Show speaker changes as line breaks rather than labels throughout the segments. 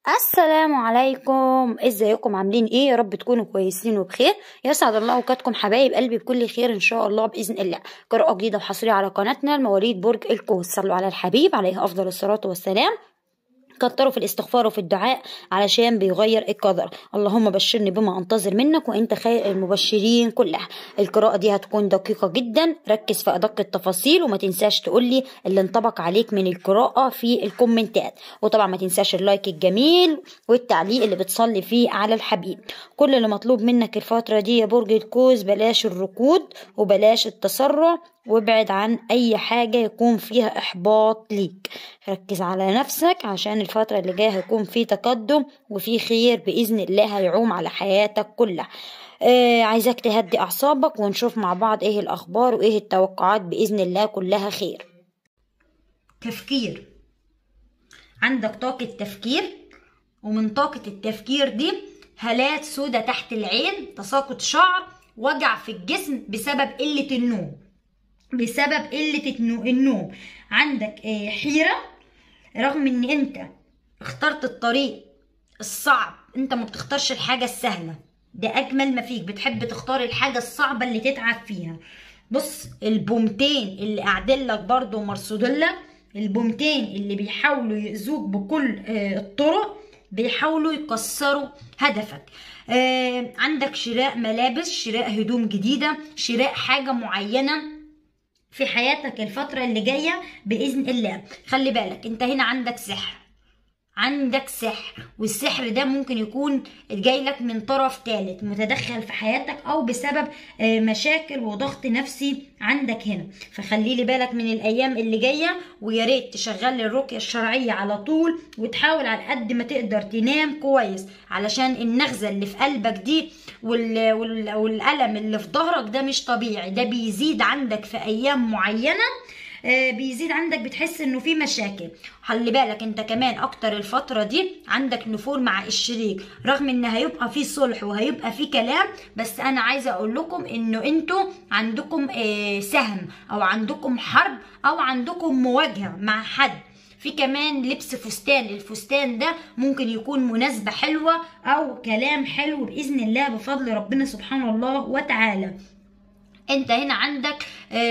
السلام عليكم ازيكم عاملين ايه يا رب تكونوا كويسين وبخير يسعد الله اوقاتكم حبايب قلبي بكل خير ان شاء الله باذن الله قراءه جديده وحصريه على قناتنا المواليد برج القوس صلوا على الحبيب عليه افضل الصلاه والسلام كتروا في الاستغفار وفي الدعاء علشان بيغير القدر اللهم بشرني بما انتظر منك وانت خير المبشرين كلها القراءة دي هتكون دقيقة جدا ركز في ادق التفاصيل وما تنساش تقولي اللي انطبق عليك من القراءة في الكومنتات وطبعا ما تنساش اللايك الجميل والتعليق اللي بتصلي فيه على الحبيب كل اللي مطلوب منك الفترة دي يا برج القوس بلاش الركود وبلاش التسرع وابعد عن اي حاجة يكون فيها احباط ليك ركز على نفسك عشان الفترة اللي جاية هيكون في تقدم وفي خير بإذن الله هيعوم على حياتك كلها آه عايزاك تهدي أعصابك ونشوف مع بعض إيه الأخبار وإيه التوقعات بإذن الله كلها خير تفكير عندك طاقة تفكير ومن طاقة التفكير دي هالات سودة تحت العين تساقط شعر وجع في الجسم بسبب قلة النوم بسبب قلة النوم عندك آه حيرة رغم ان انت اخترت الطريق الصعب انت ما بتختارش الحاجة السهلة ده اجمل ما فيك بتحب تختار الحاجة الصعبة اللي تتعب فيها بص البومتين اللي قاعدين لك برضه مرصودين لك البومتين اللي بيحاولوا يأذوك بكل آه الطرق بيحاولوا يكسروا هدفك آه عندك شراء ملابس شراء هدوم جديدة شراء حاجة معينة في حياتك الفترة اللي جاية بإذن الله خلي بالك انت هنا عندك سحر عندك سحر والسحر ده ممكن يكون جاي لك من طرف ثالث متدخل في حياتك او بسبب مشاكل وضغط نفسي عندك هنا فخلي لي بالك من الايام اللي جايه ويا ريت تشغل الرقيه الشرعيه على طول وتحاول على قد ما تقدر تنام كويس علشان النغزه اللي في قلبك دي وال... وال... والالم اللي في ظهرك ده مش طبيعي ده بيزيد عندك في ايام معينه بيزيد عندك بتحس انه في مشاكل خلي بالك انت كمان اكتر الفتره دي عندك نفور مع الشريك رغم ان هيبقى في صلح وهيبقى في كلام بس انا عايزه اقول لكم انه انتوا عندكم سهم او عندكم حرب او عندكم مواجهه مع حد في كمان لبس فستان الفستان ده ممكن يكون مناسبة حلوة أو كلام حلو بإذن الله بفضل ربنا سبحانه الله وتعالى انت هنا عندك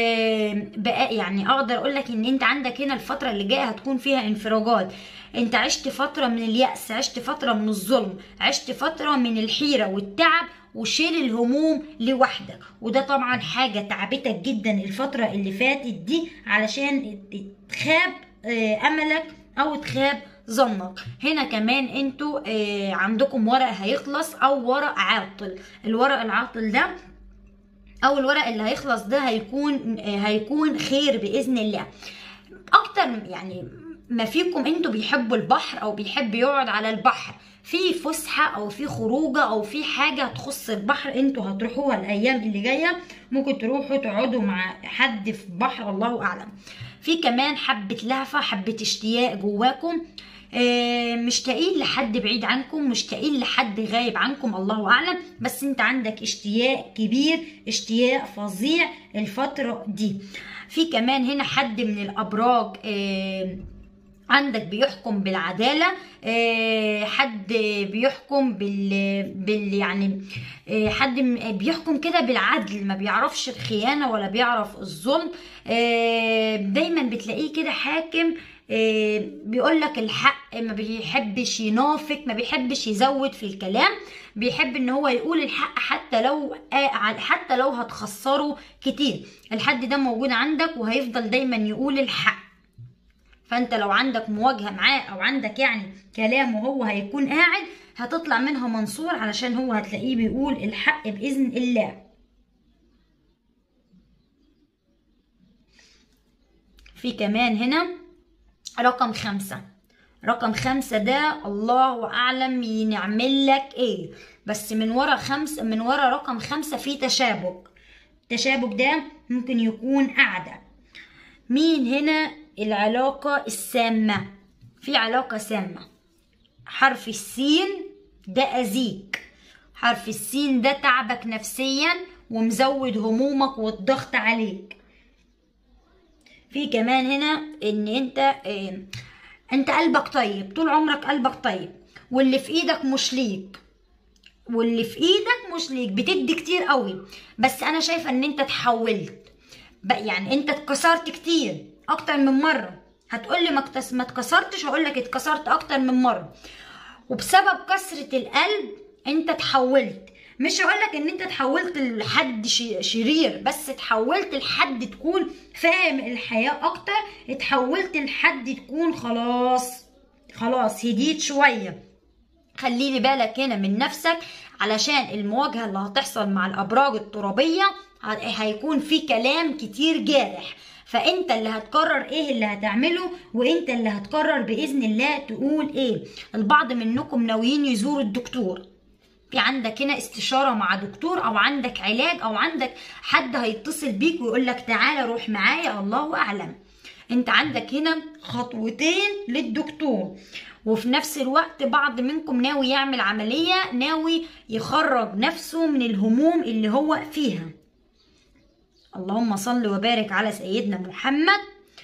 بقى يعني اقدر اقول لك ان انت عندك هنا الفتره اللي جايه هتكون فيها انفراجات انت عشت فتره من اليأس عشت فتره من الظلم عشت فتره من الحيره والتعب وشيل الهموم لوحدك وده طبعا حاجه تعبتك جدا الفتره اللي فاتت دي علشان تخاب املك او تخاب ظنك هنا كمان انتوا عندكم ورق هيخلص او ورق عاطل الورق العاطل ده او الورق اللي هيخلص ده هيكون هيكون خير باذن الله اكتر يعني ما فيكم انتوا بيحبوا البحر او بيحب يقعد على البحر في فسحه او في خروجه او في حاجه تخص البحر انتوا هتروحوها الايام اللي جايه ممكن تروحوا تقعدوا مع حد في بحر الله اعلم في كمان حبه لهفه حبه اشتياق جواكم مشتاقين لحد بعيد عنكم مشتاقين لحد غايب عنكم الله اعلم بس انت عندك اشتياق كبير اشتياق فظيع الفتره دي في كمان هنا حد من الابراج عندك بيحكم بالعدالة حد بيحكم بال, بال يعني حد بيحكم كده بالعدل ما بيعرفش الخيانة ولا بيعرف الظلم دايما بتلاقيه كده حاكم بيقول لك الحق ما بيحبش ينافق ما بيحبش يزود في الكلام بيحب ان هو يقول الحق حتى لو حتى لو هتخسره كتير الحد ده موجود عندك وهيفضل دايما يقول الحق فانت لو عندك مواجهه معاه او عندك يعني كلام وهو هيكون قاعد هتطلع منها منصور علشان هو هتلاقيه بيقول الحق باذن الله في كمان هنا رقم خمسة رقم خمسة ده الله أعلم ينعمل لك إيه بس من ورا خمسة من ورا رقم خمسة في تشابك التشابك ده ممكن يكون قاعدة مين هنا العلاقة السامة في علاقة سامة حرف السين ده أذيك حرف السين ده تعبك نفسيا ومزود همومك والضغط عليك في كمان هنا ان انت اه انت قلبك طيب طول عمرك قلبك طيب واللي في ايدك مش ليك واللي في ايدك مش ليك بتدي كتير قوي بس انا شايفه ان انت اتحولت بقى يعني انت اتكسرت كتير اكتر من مره هتقولي ما اكتس- ما اتكسرتش هقول لك اتكسرت اكتر من مره وبسبب كسرة القلب انت اتحولت مش هقولك ان انت اتحولت لحد ش- شرير بس اتحولت لحد تكون فاهم الحياة اكتر اتحولت لحد تكون خلاص خلاص هديت شوية خليلي بالك هنا من نفسك علشان المواجهة اللي هتحصل مع الأبراج الترابية ه- هيكون في كلام كتير جارح فانت اللي هتقرر ايه اللي هتعمله وانت اللي هتقرر باذن الله تقول ايه البعض منكم ناويين يزوروا الدكتور في عندك هنا استشارة مع دكتور او عندك علاج او عندك حد هيتصل بيك ويقول لك تعالى روح معايا الله اعلم انت عندك هنا خطوتين للدكتور وفي نفس الوقت بعض منكم ناوي يعمل عملية ناوي يخرج نفسه من الهموم اللي هو فيها اللهم صل وبارك على سيدنا محمد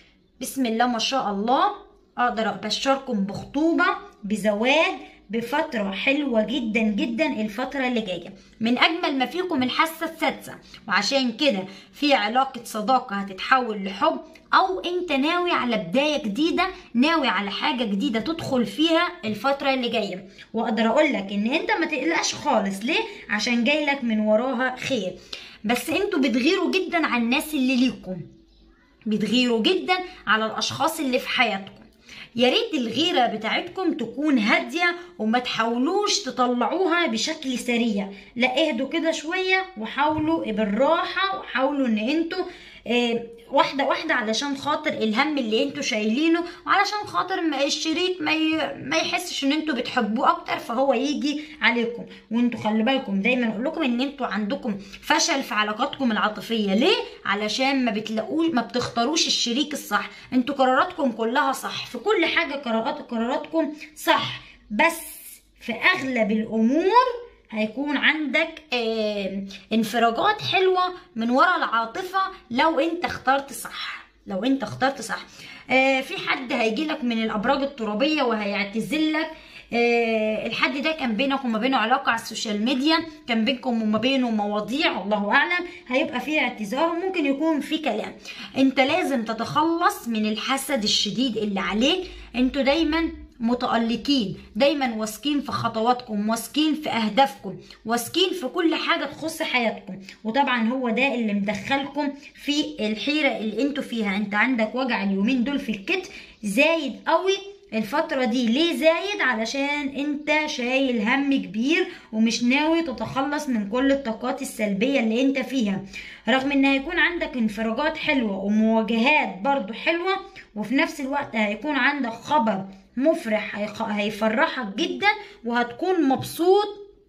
بسم الله ما شاء الله اقدر ابشركم بخطوبه بزواج بفترة حلوة جدا جدا الفترة اللي جاية من أجمل ما فيكم الحاسة السادسة وعشان كده في علاقة صداقة هتتحول لحب أو أنت ناوي على بداية جديدة ناوي على حاجة جديدة تدخل فيها الفترة اللي جاية وأقدر أقول لك إن أنت ما تقلقش خالص ليه؟ عشان جاي لك من وراها خير بس أنتوا بتغيروا جدا على الناس اللي ليكم بتغيروا جدا على الاشخاص اللي في حياتكم يا ريت الغيرة بتاعتكم تكون هادية وما تحاولوش تطلعوها بشكل سريع لا اهدوا كده شوية وحاولوا بالراحة وحاولوا ان انتوا آه، واحدة واحدة علشان خاطر الهم اللي انتوا شايلينه وعلشان خاطر ما الشريك ما, ي... ما يحسش ان انتوا بتحبوه اكتر فهو يجي عليكم وانتوا خلي بالكم دايما اقول لكم ان انتوا عندكم فشل في علاقاتكم العاطفية ليه؟ علشان ما بتلاقوش ما بتختاروش الشريك الصح انتوا قراراتكم كلها صح في كل حاجة قرارات قراراتكم صح بس في اغلب الامور هيكون عندك آه، انفراجات حلوة من ورا العاطفة لو انت اخترت صح لو انت اخترت صح آه، في حد هيجيلك من الابراج الترابية وهيعتزلك آه، الحد ده كان بينك وما بينه علاقة على السوشيال ميديا كان بينكم وما بينه مواضيع الله أعلم هيبقى فيه اعتذار وممكن يكون في كلام انت لازم تتخلص من الحسد الشديد اللي عليك انتوا دايما متألقين دايما واثقين في خطواتكم واثقين في أهدافكم واثقين في كل حاجة تخص حياتكم وطبعا هو ده اللي مدخلكم في الحيرة اللي انتوا فيها انت عندك وجع اليومين دول في الكتف زايد قوي الفترة دي ليه زايد علشان انت شايل هم كبير ومش ناوي تتخلص من كل الطاقات السلبية اللي انت فيها رغم ان هيكون عندك انفراجات حلوة ومواجهات برضو حلوة وفي نفس الوقت هيكون عندك خبر مفرح هيخ- هيفرحك جدا وهتكون مبسوط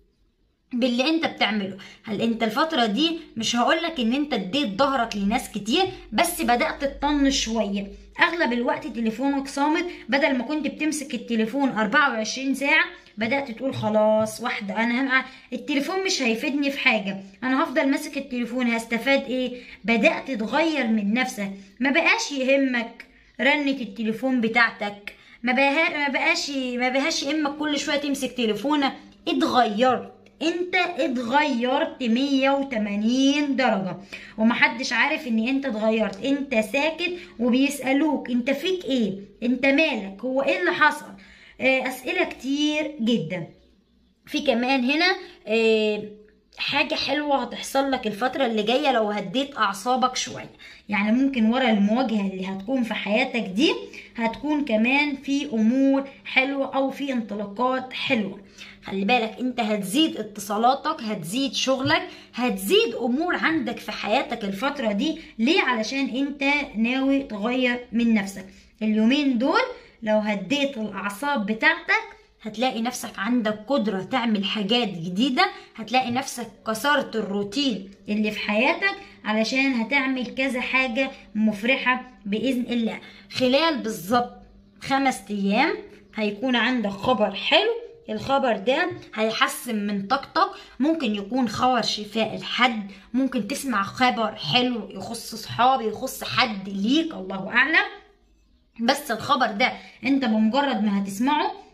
باللي انت بتعمله هل انت الفترة دي مش هقولك ان انت اديت ظهرك لناس كتير بس بدأت تطنش شوية اغلب الوقت تليفونك صامت بدل ما كنت بتمسك التليفون 24 ساعة بدأت تقول خلاص واحدة انا هبقى التليفون مش هيفيدني في حاجة انا هفضل ماسك التليفون هستفاد ايه بدأت تغير من نفسك ما بقاش يهمك رنة التليفون بتاعتك ما بقى ما بقاش ما بقاش يهمك كل شويه تمسك تليفونك اتغيرت انت اتغيرت 180 درجة ومحدش عارف ان انت اتغيرت انت ساكت وبيسألوك انت فيك ايه انت مالك هو ايه اللي حصل آه، اسئلة كتير جدا في كمان هنا آه، حاجة حلوة هتحصل لك الفترة اللي جاية لو هديت أعصابك شوية يعني ممكن ورا المواجهة اللي هتكون في حياتك دي هتكون كمان في أمور حلوة أو في انطلاقات حلوة خلي بالك انت هتزيد اتصالاتك هتزيد شغلك هتزيد امور عندك في حياتك الفترة دي ليه علشان انت ناوي تغير من نفسك اليومين دول لو هديت الاعصاب بتاعتك هتلاقي نفسك عندك قدرة تعمل حاجات جديدة هتلاقي نفسك كسرت الروتين اللي في حياتك علشان هتعمل كذا حاجة مفرحة بإذن الله خلال بالظبط خمس أيام هيكون عندك خبر حلو الخبر ده هيحسن من طاقتك ممكن يكون خبر شفاء لحد ممكن تسمع خبر حلو يخص صحابي يخص حد ليك الله أعلم بس الخبر ده انت بمجرد ما هتسمعه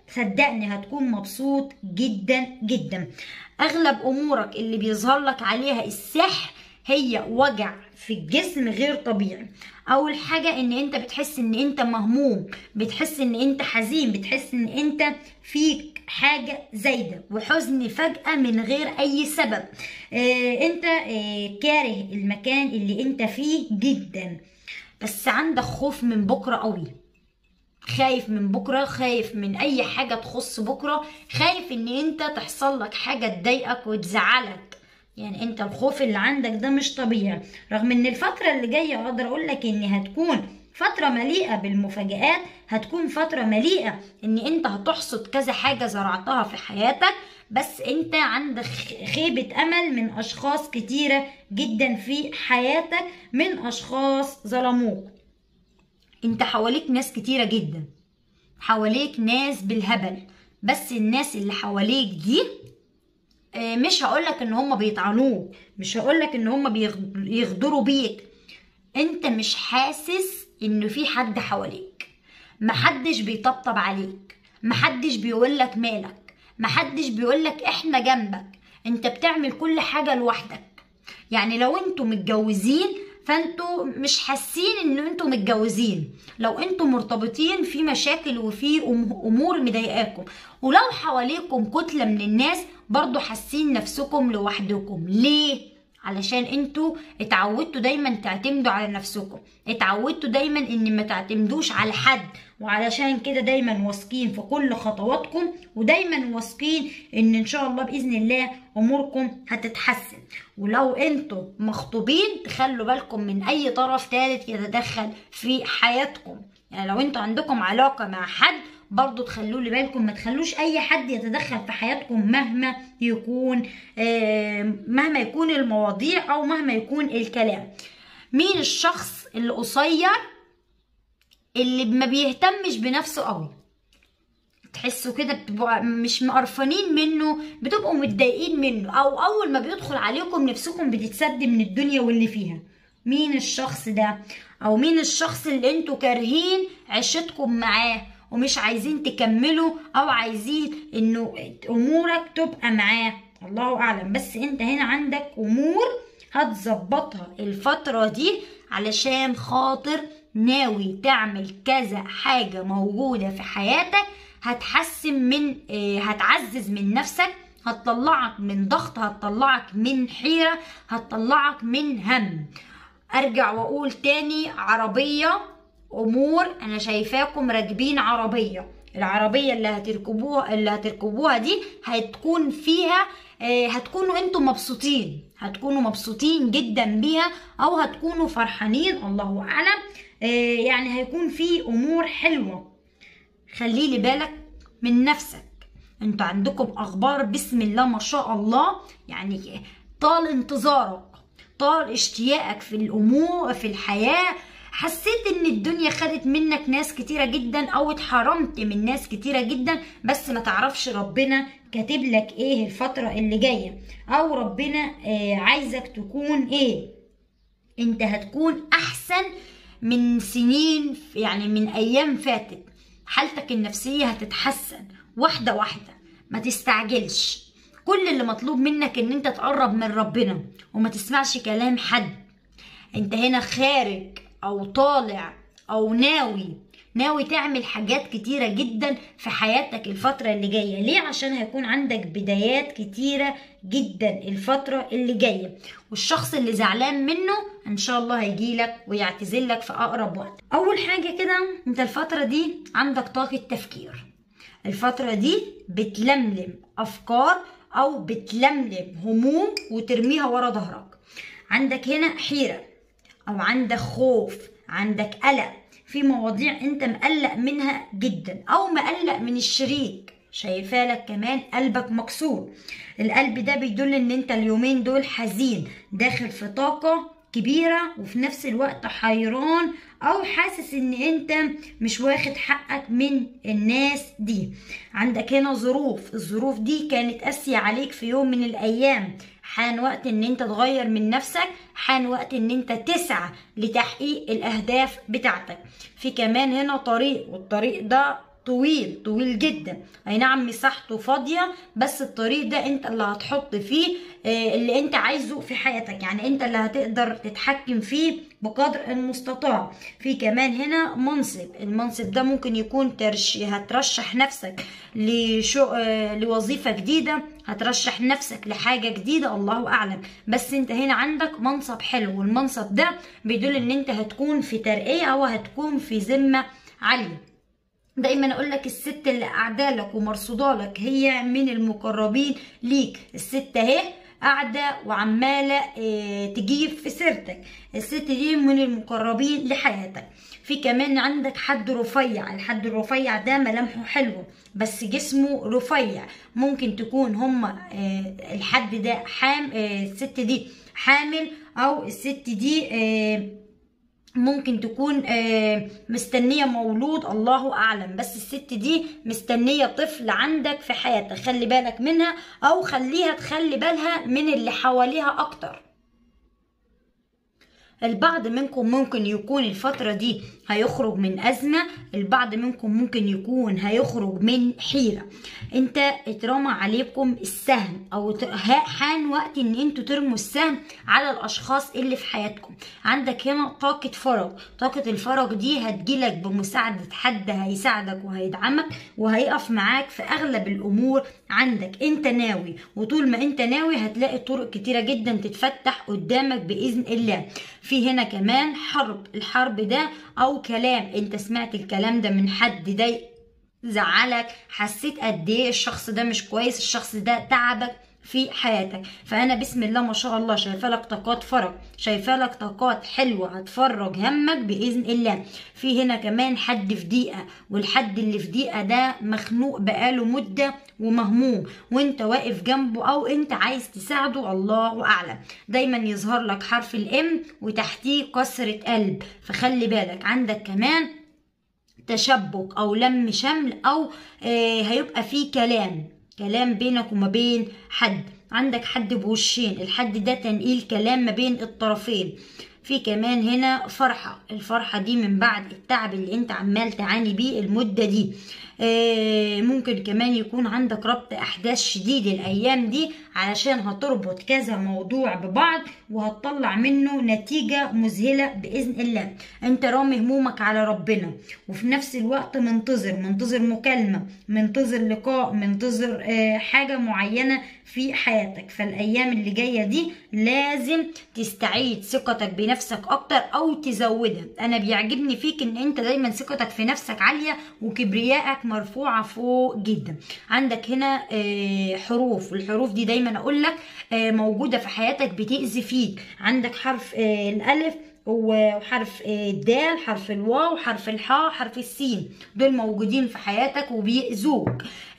صدقني هتكون مبسوط جدا جدا اغلب امورك اللي بيظهر لك عليها السحر هي وجع في الجسم غير طبيعي اول حاجة ان انت بتحس ان انت مهموم بتحس ان انت حزين بتحس ان انت فيك حاجة زايدة وحزن فجأة من غير اي سبب اه انت اه كاره المكان اللي انت فيه جدا بس عندك خوف من بكرة قوي خايف من بكرة خايف من أي حاجة تخص بكرة خايف إن أنت تحصل لك حاجة تضايقك وتزعلك يعني أنت الخوف اللي عندك ده مش طبيعي رغم إن الفترة اللي جاية أقدر أقول لك إن هتكون فترة مليئة بالمفاجآت هتكون فترة مليئة إن أنت هتحصد كذا حاجة زرعتها في حياتك بس أنت عندك خيبة أمل من أشخاص كتيرة جدا في حياتك من أشخاص ظلموك انت حواليك ناس كتيرة جدا حواليك ناس بالهبل بس الناس اللي حواليك دي مش هقولك ان هم بيطعنوك مش هقولك ان هم بيغدروا بيك انت مش حاسس ان في حد حواليك محدش بيطبطب عليك محدش بيقولك مالك محدش بيقولك احنا جنبك انت بتعمل كل حاجة لوحدك يعني لو انتوا متجوزين فانتوا مش حاسين ان انتوا متجوزين لو انتوا مرتبطين في مشاكل وفي امور مضايقاكم ولو حواليكم كتله من الناس برضو حاسين نفسكم لوحدكم ليه علشان انتوا اتعودتوا دايما تعتمدوا على نفسكم اتعودتوا دايما ان ما تعتمدوش على حد وعلشان كده دايما واثقين في كل خطواتكم ودايما واثقين ان ان شاء الله باذن الله اموركم هتتحسن ولو انتوا مخطوبين تخلوا بالكم من اي طرف ثالث يتدخل في حياتكم يعني لو انتوا عندكم علاقه مع حد برضو تخلوا لي بالكم ما تخلوش اي حد يتدخل في حياتكم مهما يكون مهما يكون المواضيع او مهما يكون الكلام مين الشخص اللي قصير اللي ما بيهتمش بنفسه قوي تحسوا كده بتبقوا مش مقرفانين منه بتبقوا متضايقين منه او اول ما بيدخل عليكم نفسكم بتتسد من الدنيا واللي فيها مين الشخص ده او مين الشخص اللي انتوا كارهين عشتكم معاه ومش عايزين تكملوا او عايزين انه امورك تبقى معاه الله اعلم بس انت هنا عندك امور هتظبطها الفترة دي علشان خاطر ناوي تعمل كذا حاجة موجودة في حياتك هتحسن من هتعزز من نفسك هتطلعك من ضغط هتطلعك من حيرة هتطلعك من هم ارجع واقول تاني عربية امور انا شايفاكم راكبين عربيه العربيه اللي هتركبوها اللي هتركبوها دي هتكون فيها آه هتكونوا انتم مبسوطين هتكونوا مبسوطين جدا بيها او هتكونوا فرحانين الله اعلم آه يعني هيكون في امور حلوه خلي لي بالك من نفسك انتوا عندكم اخبار بسم الله ما شاء الله يعني طال انتظارك طال اشتياقك في الامور في الحياه حسيت ان الدنيا خدت منك ناس كتيرة جدا او اتحرمت من ناس كتيرة جدا بس ما تعرفش ربنا كاتب لك ايه الفترة اللي جاية او ربنا آه عايزك تكون ايه انت هتكون احسن من سنين يعني من ايام فاتت حالتك النفسية هتتحسن واحدة واحدة ما تستعجلش كل اللي مطلوب منك ان انت تقرب من ربنا وما تسمعش كلام حد انت هنا خارج او طالع او ناوي ناوي تعمل حاجات كتيرة جدا في حياتك الفترة اللي جاية ليه عشان هيكون عندك بدايات كتيرة جدا الفترة اللي جاية والشخص اللي زعلان منه ان شاء الله هيجيلك ويعتذرلك في اقرب وقت اول حاجة كده انت الفترة دي عندك طاقة تفكير الفترة دي بتلملم افكار او بتلملم هموم وترميها ورا ظهرك عندك هنا حيرة او عندك خوف عندك قلق في مواضيع انت مقلق منها جدا او مقلق من الشريك شايفاه لك كمان قلبك مكسور القلب ده بيدل ان انت اليومين دول حزين داخل في طاقة كبيرة وفي نفس الوقت حيران او حاسس ان انت مش واخد حقك من الناس دي عندك هنا ظروف الظروف دي كانت قاسية عليك في يوم من الايام حان وقت ان انت تغير من نفسك حان وقت ان انت تسعى لتحقيق الاهداف بتاعتك في كمان هنا طريق والطريق ده طويل طويل جدا اي نعم مساحته فاضيه بس الطريق ده انت اللي هتحط فيه آه، اللي انت عايزه في حياتك يعني انت اللي هتقدر تتحكم فيه بقدر المستطاع في كمان هنا منصب المنصب ده ممكن يكون ترش هترشح نفسك لشو... آه، لوظيفة جديدة هترشح نفسك لحاجة جديدة الله أعلم بس انت هنا عندك منصب حلو والمنصب ده بيدل ان انت هتكون في ترقية او هتكون في ذمة عالية دايما اقول لك الست اللي قاعده لك ومرصوده لك هي من المقربين ليك الست اهي قاعده وعماله آه، تجيب في سيرتك الست دي من المقربين لحياتك في كمان عندك حد رفيع الحد الرفيع ده ملامحه حلوه بس جسمه رفيع ممكن تكون هما آه، الحد ده حام آه، الست دي حامل او الست دي آه، ممكن تكون آه، مستنية مولود الله أعلم بس الست دي مستنية طفل عندك في حياتك خلي بالك منها أو خليها تخلي بالها من اللي حواليها أكتر البعض منكم ممكن يكون الفترة دي هيخرج من أزمة البعض منكم ممكن يكون هيخرج من حيرة انت اترمى عليكم السهم او ت- ها- حان وقت ان انتوا ترموا السهم على الاشخاص اللي في حياتكم عندك هنا طاقة فرج طاقة الفرج دي هتجيلك بمساعدة حد هيساعدك وهيدعمك وهيقف معاك في اغلب الامور عندك انت ناوي وطول ما انت ناوي هتلاقي طرق كتيرة جدا تتفتح قدامك باذن الله في هنا كمان حرب الحرب ده او كلام انت سمعت الكلام ده من حد ده زعلك حسيت قد ايه الشخص ده مش كويس الشخص ده تعبك في حياتك فانا بسم الله ما شاء الله شايفه لك طاقات فرج شايفه لك طاقات حلوه هتفرج همك باذن الله في هنا كمان حد في ضيقه والحد اللي في ضيقه ده مخنوق بقاله مده ومهموم وانت واقف جنبه او انت عايز تساعده الله اعلم دايما يظهر لك حرف الام وتحتيه كسره قلب فخلي بالك عندك كمان تشبك او لم شمل او آه هيبقى فيه كلام كلام بينك وما بين حد عندك حد بوشين الحد ده تنقيل كلام ما بين الطرفين في كمان هنا فرحة الفرحة دي من بعد التعب اللي انت عمال تعاني بيه المدة دي آه، ممكن كمان يكون عندك ربط احداث شديد الايام دي علشان هتربط كذا موضوع ببعض وهتطلع منه نتيجة مذهلة باذن الله انت رامي همومك على ربنا وفي نفس الوقت منتظر منتظر مكالمة منتظر لقاء منتظر آه، حاجة معينة في حياتك فالايام اللي جاية دي لازم تستعيد ثقتك بنفسك اكتر او تزودها انا بيعجبني فيك ان انت دايما ثقتك في نفسك عالية وكبريائك مرفوعة فوق جدا عندك هنا آه، حروف والحروف دي دايما اقول لك آه، موجودة في حياتك بتأذي فيك عندك حرف آه، الالف وحرف آه، الدال حرف الواو حرف الحاء حرف السين دول موجودين في حياتك وبيأذوك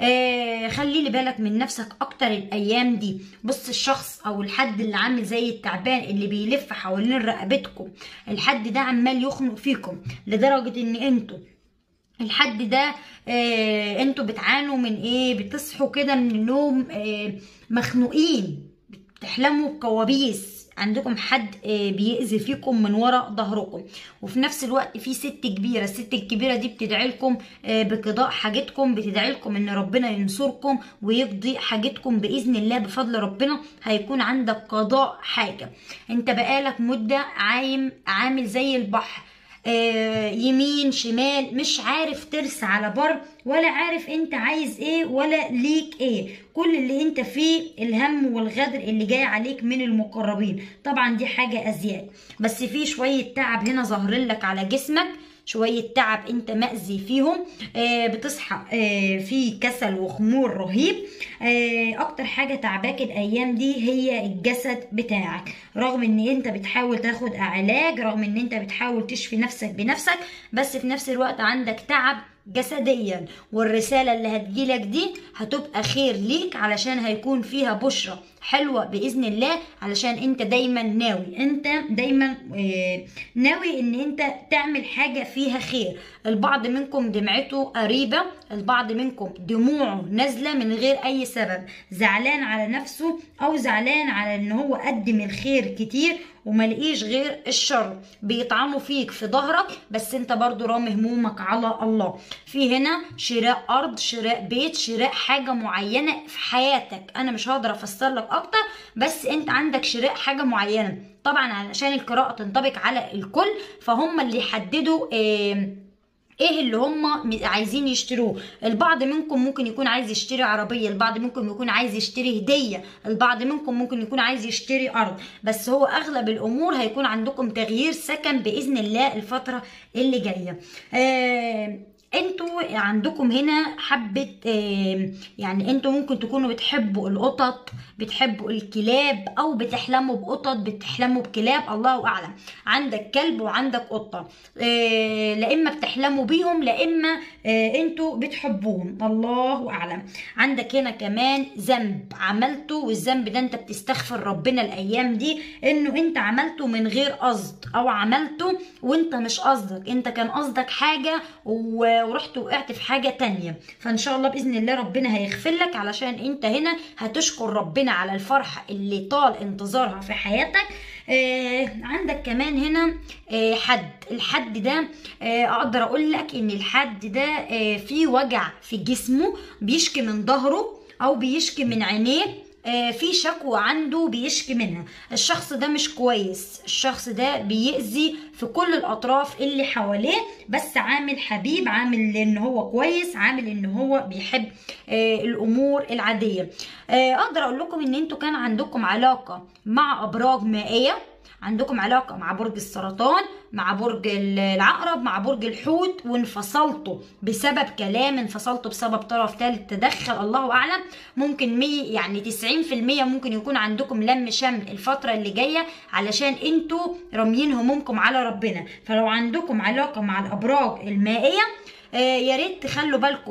آه خلي لي بالك من نفسك اكتر الايام دي بص الشخص او الحد اللي عامل زي التعبان اللي بيلف حوالين رقبتكم الحد ده عمال يخنق فيكم لدرجة ان انتوا الحد ده آه انتوا بتعانوا من ايه بتصحوا كده من النوم آه مخنوقين بتحلموا بكوابيس عندكم حد آه، بيأذي فيكم من وراء ظهركم وفي نفس الوقت في ست كبيرة الست الكبيرة دي بتدعي لكم آه، بقضاء حاجتكم بتدعي لكم ان ربنا ينصركم ويقضي حاجتكم بإذن الله بفضل ربنا هيكون عندك قضاء حاجة انت بقالك مدة عايم عامل زي البحر آه، يمين شمال مش عارف ترسى على بر ولا عارف انت عايز ايه ولا ليك ايه كل اللي انت فيه الهم والغدر اللي جاي عليك من المقربين طبعا دي حاجة ازياء بس في شوية تعب هنا ظاهرين لك على جسمك شوية تعب انت مأذي فيهم آه بتصحى آه في كسل وخمول رهيب آه اكتر حاجة تعباك الايام دي هي الجسد بتاعك رغم ان انت بتحاول تاخد علاج رغم ان انت بتحاول تشفي نفسك بنفسك بس في نفس الوقت عندك تعب جسديا والرسالة اللي هتجيلك دي هتبقى خير ليك علشان هيكون فيها بشرة حلوة بإذن الله علشان انت دايما ناوي انت دايما آه، ناوي ان انت تعمل حاجة فيها خير البعض منكم دمعته قريبة البعض منكم دموعه نازلة من غير اي سبب زعلان على نفسه او زعلان على ان هو قدم الخير كتير وملقيش غير الشر بيطعنوا فيك في ظهرك بس انت برضو رامي همومك على الله في هنا شراء ارض شراء بيت شراء حاجه معينه في حياتك انا مش هقدر افسر لك اكتر بس انت عندك شراء حاجه معينه طبعا علشان القراءه تنطبق على الكل فهم اللي يحددوا آه ايه اللي هم عايزين يشتروه البعض منكم ممكن يكون عايز يشتري عربية البعض منكم يكون عايز يشتري هدية البعض منكم ممكن يكون عايز يشتري ارض بس هو اغلب الامور هيكون عندكم تغيير سكن باذن الله الفترة اللي جاية آه انتوا عندكم هنا حبة آه يعني انتوا ممكن تكونوا بتحبوا القطط بتحبوا الكلاب او بتحلموا بقطط بتحلموا بكلاب الله اعلم عندك كلب وعندك قطة آه لا اما بتحلموا بيهم لا اما آه انتوا بتحبوهم الله اعلم عندك هنا كمان ذنب عملته والذنب ده انت بتستغفر ربنا الايام دي انه انت عملته من غير قصد او عملته وانت مش قصدك انت كان قصدك حاجة و ورحت وقعت في حاجة تانية فإن شاء الله بإذن الله ربنا هيغفر لك علشان أنت هنا هتشكر ربنا على الفرحة اللي طال انتظارها في حياتك آه عندك كمان هنا آه حد الحد ده آه أقدر أقول لك إن الحد ده آه فيه وجع في جسمه بيشكي من ظهره أو بيشكي من عينيه في شكوى عنده بيشكي منها الشخص ده مش كويس الشخص ده بيأذي في كل الأطراف اللي حواليه بس عامل حبيب عامل ان هو كويس عامل ان هو بيحب الأمور العادية أقدر أقول لكم ان انتوا كان عندكم علاقة مع أبراج مائية عندكم علاقة مع برج السرطان مع برج العقرب مع برج الحوت وانفصلتوا بسبب كلام انفصلتوا بسبب طرف ثالث تدخل الله اعلم ممكن مي يعني 90% ممكن يكون عندكم لم شمل الفتره اللي جايه علشان انتوا راميين همومكم على ربنا فلو عندكم علاقه مع الابراج المائيه آه يا ريت تخلوا بالكم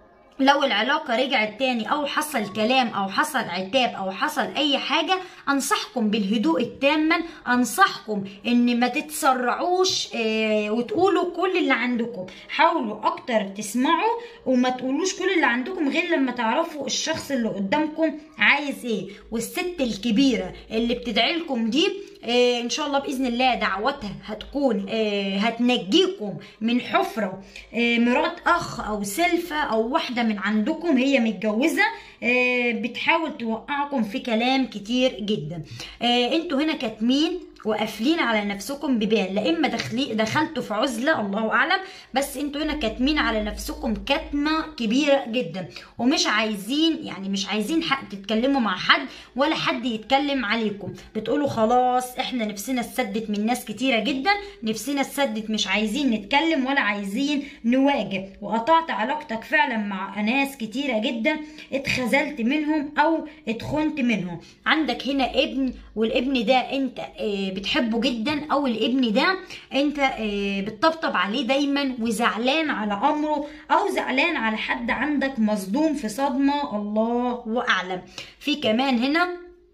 لو العلاقة رجعت تاني أو حصل كلام أو حصل عتاب أو حصل أي حاجة أنصحكم بالهدوء التام أنصحكم إن ما تتسرعوش آه وتقولوا كل اللي عندكم حاولوا أكتر تسمعوا وما تقولوش كل اللي عندكم غير لما تعرفوا الشخص اللي قدامكم عايز إيه والست الكبيرة اللي بتدعي لكم دي آه ان شاء الله باذن الله دعوتها هتكون آه هتنجيكم من حفره آه مرات اخ او سلفه او واحده من عندكم هي متجوزه بتحاول توقعكم في كلام كتير جدا انتوا هنا كاتمين وقافلين على نفسكم ببان لا اما دخلي دخلتوا في عزله الله اعلم بس انتوا هنا كاتمين على نفسكم كتمه كبيره جدا ومش عايزين يعني مش عايزين حق تتكلموا مع حد ولا حد يتكلم عليكم بتقولوا خلاص احنا نفسنا اتسدت من ناس كتيره جدا نفسنا اتسدت مش عايزين نتكلم ولا عايزين نواجه وقطعت علاقتك فعلا مع ناس كتيره جدا اتخذلت منهم او اتخنت منهم عندك هنا ابن والابن ده انت اه بتحبه جدا او الابن ده انت بتطبطب عليه دايما وزعلان على امره او زعلان على حد عندك مصدوم في صدمه الله اعلم في كمان هنا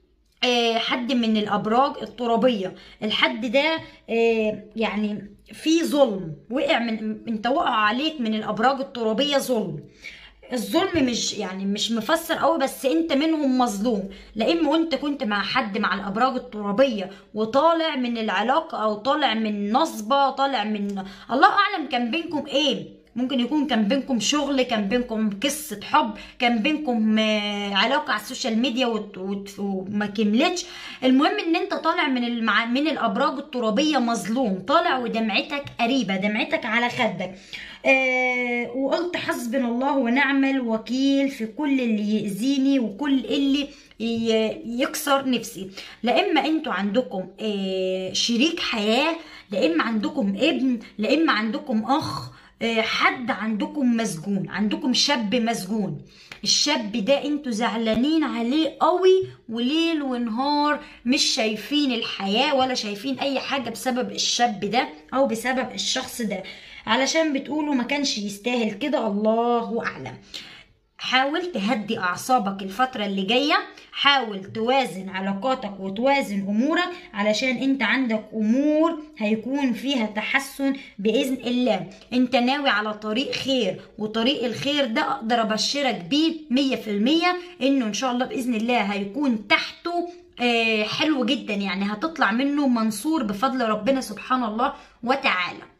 حد من الابراج الترابيه الحد ده يعني في ظلم وقع من انت وقع عليك من الابراج الترابيه ظلم الظلم مش يعني مش مفسر قوي بس انت منهم مظلوم لا اما وانت كنت مع حد مع الابراج الترابيه وطالع من العلاقه او طالع من نصبه طالع من الله اعلم كان بينكم ايه ممكن يكون كان بينكم شغل كان بينكم قصة حب كان بينكم علاقة على السوشيال ميديا وما كملتش المهم ان انت طالع من المع... من الابراج الترابية مظلوم طالع ودمعتك قريبة دمعتك على خدك آه وقلت حسبنا الله ونعم الوكيل في كل اللي يأذيني وكل اللي يكسر نفسي لا اما انتوا عندكم آه شريك حياة لا اما عندكم ابن لا اما عندكم اخ حد عندكم مسجون عندكم شاب مسجون الشاب ده انتوا زعلانين عليه قوي وليل ونهار مش شايفين الحياة ولا شايفين اي حاجة بسبب الشاب ده او بسبب الشخص ده علشان بتقولوا ما كانش يستاهل كده الله اعلم حاول تهدي اعصابك الفترة اللي جاية حاول توازن علاقاتك وتوازن امورك علشان انت عندك امور هيكون فيها تحسن باذن الله انت ناوي على طريق خير وطريق الخير ده اقدر ابشرك بيه مية في المية انه ان شاء الله باذن الله هيكون تحته آه حلو جدا يعني هتطلع منه منصور بفضل ربنا سبحانه الله وتعالى